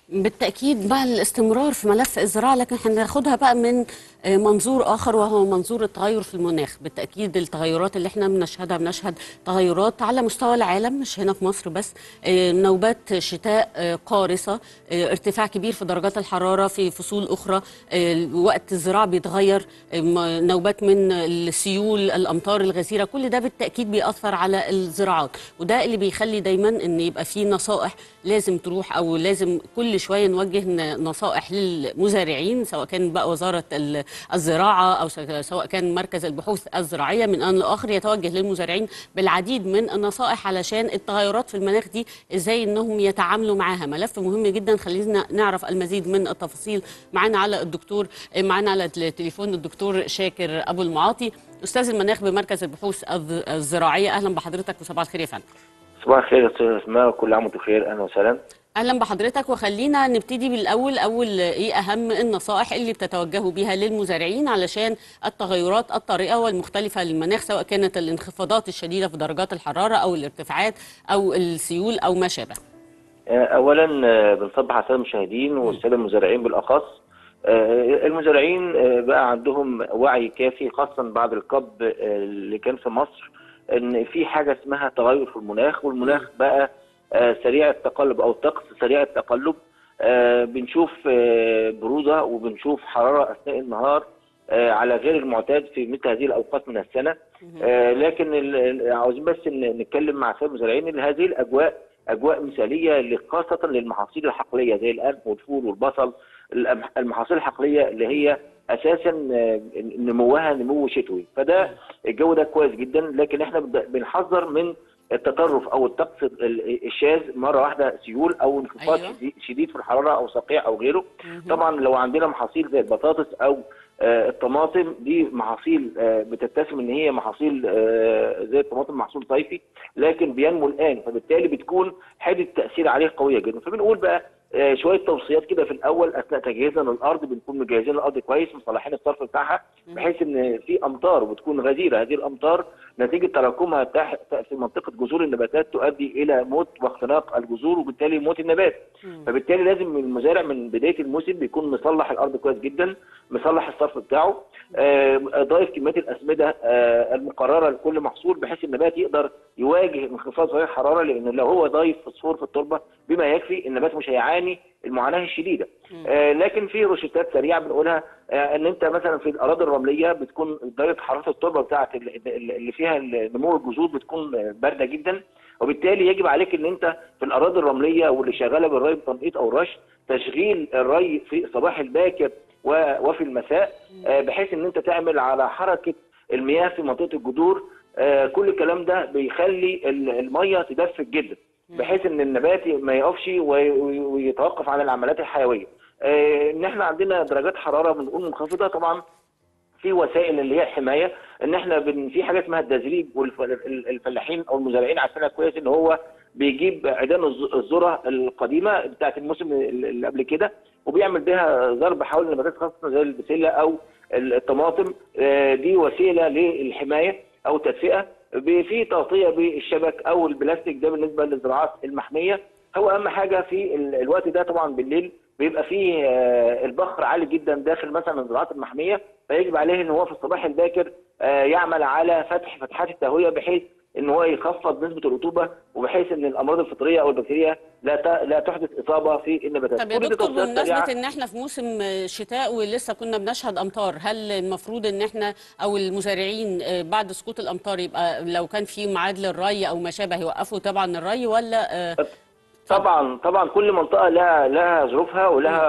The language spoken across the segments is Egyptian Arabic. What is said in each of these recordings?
بالتأكيد مع الاستمرار في ملف الزراعة لكن هناخدها بقى من آه، منظور آخر وهو منظور التغير في المناخ بالتأكيد التغيرات اللي احنا بنشهدها بنشهد تغيرات على مستوى العالم مش هنا في مصر بس آه، نوبات شتاء آه، قارصة آه، ارتفاع كبير في درجات الحرارة في فصول أخرى آه، وقت الزراعة بيتغير آه، م- نوبات من السيول الأمطار الغزيرة كل ده بالتأكيد بيأثر على الزراعات وده اللي بيخلي دايما ان يبقى في نصائح لازم تروح او لازم كل شويه نوجه ن- نصائح للمزارعين سواء كان بقى وزاره ال- الزراعه او س- سواء كان مركز البحوث الزراعيه من ان لاخر يتوجه للمزارعين بالعديد من النصائح علشان التغيرات في المناخ دي ازاي انهم يتعاملوا معاها ملف مهم جدا خلينا نعرف المزيد من التفاصيل معانا على الدكتور معانا على التليفون الدكتور شاكر ابو المعاطي استاذ المناخ بمركز البحوث الز- الزراعيه اهلا بحضرتك وصباح الخير يا فندم صباح الخير يا استاذ اسماء وكل عام وانتم بخير اهلا وسهلا اهلا بحضرتك وخلينا نبتدي بالاول اول ايه اهم النصائح اللي بتتوجهوا بيها للمزارعين علشان التغيرات الطارئه والمختلفه للمناخ سواء كانت الانخفاضات الشديده في درجات الحراره او الارتفاعات او السيول او ما شابه آه، اولا آه، بنصبح على الساده المشاهدين والساده المزارعين بالاخص آه، المزارعين آه، بقى عندهم وعي كافي خاصه بعد القب آه، اللي كان في مصر ان في حاجه اسمها تغير في المناخ والمناخ بقى آه، سريع التقلب او الطقس سريع التقلب آه، بنشوف آه، بروده وبنشوف حراره اثناء النهار آه، على غير المعتاد في مثل هذه الاوقات من السنه آه، لكن ال- ال- عاوزين بس ن- نتكلم مع الساده المزارعين ان هذه الاجواء اجواء مثاليه خاصه للمحاصيل الحقليه زي القمح والفول والبصل الأم- المحاصيل الحقليه اللي هي اساسا آه، نموها نمو شتوي فده الجو ده كويس جدا لكن احنا بد- بنحذر من التطرف او الطقس ال- الشاذ مره واحده سيول او انخفاض أيوة. شديد- شديد في الحراره او صقيع او غيره طبعا لو عندنا محاصيل زي البطاطس او آه، الطماطم دي محاصيل آه، بتتسم ان هي محاصيل آه، زي الطماطم محصول صيفي لكن بينمو الان فبالتالي بتكون حده التاثير عليه قويه جدا فبنقول بقى آه، شويه توصيات كده في الاول اثناء تجهيزنا للارض بنكون مجهزين الارض كويس مصلحين الصرف بتاعها بحيث ان في امطار وبتكون غزيره هذه الامطار نتيجه تراكمها تحت في منطقه جذور النباتات تؤدي الى موت واختناق الجذور وبالتالي موت النبات فبالتالي لازم المزارع من بدايه الموسم بيكون مصلح الارض كويس جدا مصلح الصرف بتاعه آه، ضايف كميات الاسمده آه، المقرره لكل محصول بحيث النبات يقدر يواجه انخفاض درجه الحراره لان لو هو ضايف فوسفور في التربه بما يكفي النبات مش هيعاني المعاناه الشديده آه، لكن في روشتات سريعه بنقولها آه، ان انت مثلا في الاراضي الرمليه بتكون درجه حراره التربه بتاعت ال- ال- اللي فيها نمو الجذور بتكون آه، بارده جدا وبالتالي يجب عليك ان انت في الاراضي الرمليه واللي شغاله بالري بتنقيط او رش تشغيل الري في الصباح الباكر و- وفي المساء آه، بحيث ان انت تعمل على حركه المياه في منطقه الجذور آه، كل الكلام ده بيخلي ال- الميه تدفق جدا بحيث ان النبات ما يقفش وي- وي- ويتوقف عن العمليات الحيويه آه، ان احنا عندنا درجات حراره بنقول منخفضه طبعا في وسائل اللي هي حمايه ان احنا بن في حاجه اسمها التزريب والفلاحين او المزارعين عارفينها كويس ان هو بيجيب عيدان الز- الذره القديمه بتاعت الموسم اللي قبل كده وبيعمل بها ضرب حول النباتات خاصه زي البسله او الطماطم آه، دي وسيله للحمايه او التدفئه ب- في تغطيه بالشبك او البلاستيك ده بالنسبه للزراعات المحميه هو اهم حاجه في ال- الوقت ده طبعا بالليل بيبقى فيه آه، البخر عالي جدا داخل مثلا الزراعات المحميه فيجب عليه ان هو في الصباح الباكر آه، يعمل على فتح فتحات التهويه بحيث ان هو يخفض نسبه الرطوبه وبحيث ان الامراض الفطريه او البكتيريا لا ت- لا تحدث اصابه في النباتات طب يا كل دي دكتور توصيات بمناسبة سريعة. ان احنا في موسم شتاء ولسه كنا بنشهد امطار هل المفروض ان احنا او المزارعين آه، بعد سقوط الامطار يبقى لو كان في ميعاد للري او ما شابه يوقفوا طبعا الري ولا آه، طبعا طبعا كل منطقه لها لها ظروفها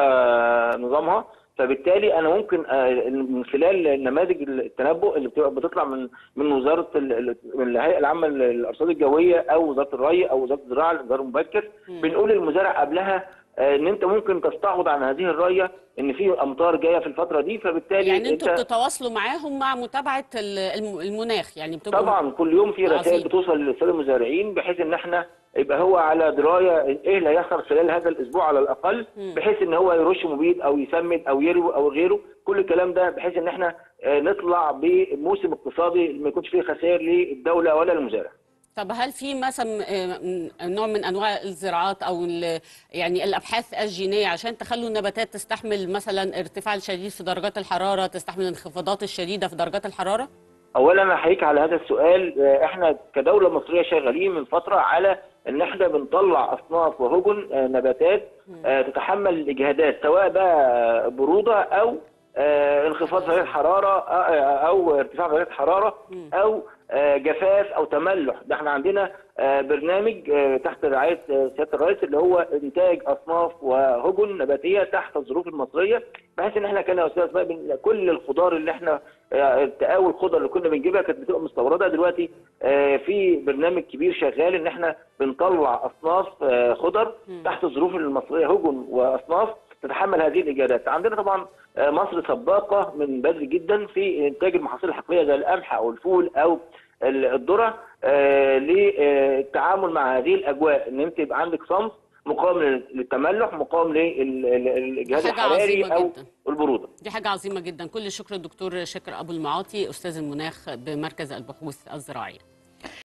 ولها نظامها فبالتالي انا ممكن آه، من خلال نماذج التنبؤ اللي بتبقى بتطلع من من وزاره ال- ال- من الهيئه العامه للارصاد الجويه او وزاره الري او وزاره الزراعه الانذار المبكر بنقول للمزارع قبلها آه، ان انت ممكن تستعوض عن هذه الريه ان في امطار جايه في الفتره دي فبالتالي يعني انتوا انت بتتواصلوا معاهم مع متابعة ال- الم- المناخ يعني بتبقوا طبعا كل يوم في عظيم. رسائل بتوصل للساده المزارعين بحيث ان احنا يبقى هو على درايه ايه اللي هيحصل خلال هذا الاسبوع على الاقل بحيث ان هو يرش مبيد او يسمد او يروي او غيره كل الكلام ده بحيث ان احنا آه، نطلع بموسم اقتصادي ما يكونش فيه خسائر للدوله ولا للمزارع طب هل في مثلا آه، نوع من انواع الزراعات او ال- يعني الابحاث الجينيه عشان تخلوا النباتات تستحمل مثلا ارتفاع الشديد في درجات الحراره تستحمل الانخفاضات الشديده في درجات الحراره اولا انا احييك على هذا السؤال آه، احنا كدوله مصريه شغالين من فتره على ان احنا بنطلع اصناف وهجن آه، نباتات آه، تتحمل الاجهادات سواء بقى بروده او آه، انخفاض درجات حراره آه، او ارتفاع درجات حراره او آه، جفاف او تملح ده احنا عندنا آه، برنامج آه، تحت رعايه آه، سياده الرئيس اللي هو انتاج اصناف وهجن نباتيه تحت الظروف المصريه بحيث ان احنا كان يا استاذ اسماء بن- كل الخضار اللي احنا آه، التقاوي الخضر اللي كنا بنجيبها كانت بتبقى مستورده دلوقتي آه، في برنامج كبير شغال ان احنا بنطلع اصناف آه، خضر تحت الظروف المصريه هجن واصناف تتحمل هذه الاجهادات عندنا طبعا آه، مصر سباقه من بدري جدا في انتاج المحاصيل الحقليه زي القمح او الفول او ال- الذره آه، للتعامل مع هذه الاجواء ان انت يبقى عندك صنف مقاوم لل- للتملح مقاوم للاجهاد حاجة الحراري عظيمة او جدا. البروده دي حاجه عظيمه جدا كل الشكر الدكتور شاكر ابو المعاطي استاذ المناخ بمركز البحوث الزراعيه